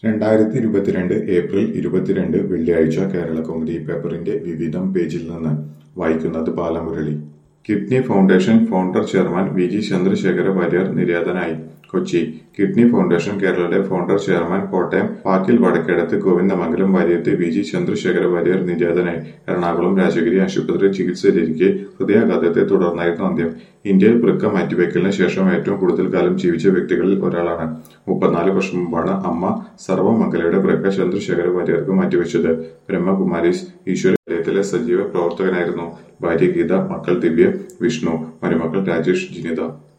രണ്ടായിരത്തി ഇരുപത്തിരണ്ട് ഏപ്രിൽ ഇരുപത്തിരണ്ട് വെള്ളിയാഴ്ച കേരളകൗമുദി പേപ്പറിന്റെ വിവിധം പേജിൽ നിന്ന് വായിക്കുന്നത് Balamurali kidney foundation founder chairman V G Chandrasekhara Warrier നിര്യാതനായി കൊച്ചി കിഡ്നി ഫൗണ്ടേഷൻ കേരളയുടെ founder chairman Kottayam Pakkil Vadakkedath Govindamangalam Variyath V G Chandrasekhara Warrier നിര്യാതനായി എറണാകുളം രാജഗിരി ആശുപത്രിയിൽ ചികിത്സയിലിരിക്കെ ഹൃദയാഘാതത്തെ തുടർന്നായിരുന്നു അന്ത്യം ഇന്ത്യയിൽ വൃക്ക മാറ്റിവെക്കലിന് ശേഷം ഏറ്റവും കൂടുതൽ കാലം ജീവിച്ച വ്യക്തികളിൽ ഒരാളാണ് മുപ്പത്തിനാല് വർഷം മുമ്പാണ് അമ്മ സർവമംഗലയുടെ വൃക്ക ചന്ദ്രശേഖര വാര്യർക്ക് മാറ്റിവെച്ചത് ബ്രഹ്മകുമാരീസ് ഈശ്വര നിലയത്തിലെ സജീവ പ്രവർത്തകനായിരുന്നു ഭാര്യ ഗീത മക്കൾ ദിവ്യ വിഷ്ണു മരുമക്കൾ രാജേഷ് ജിനിത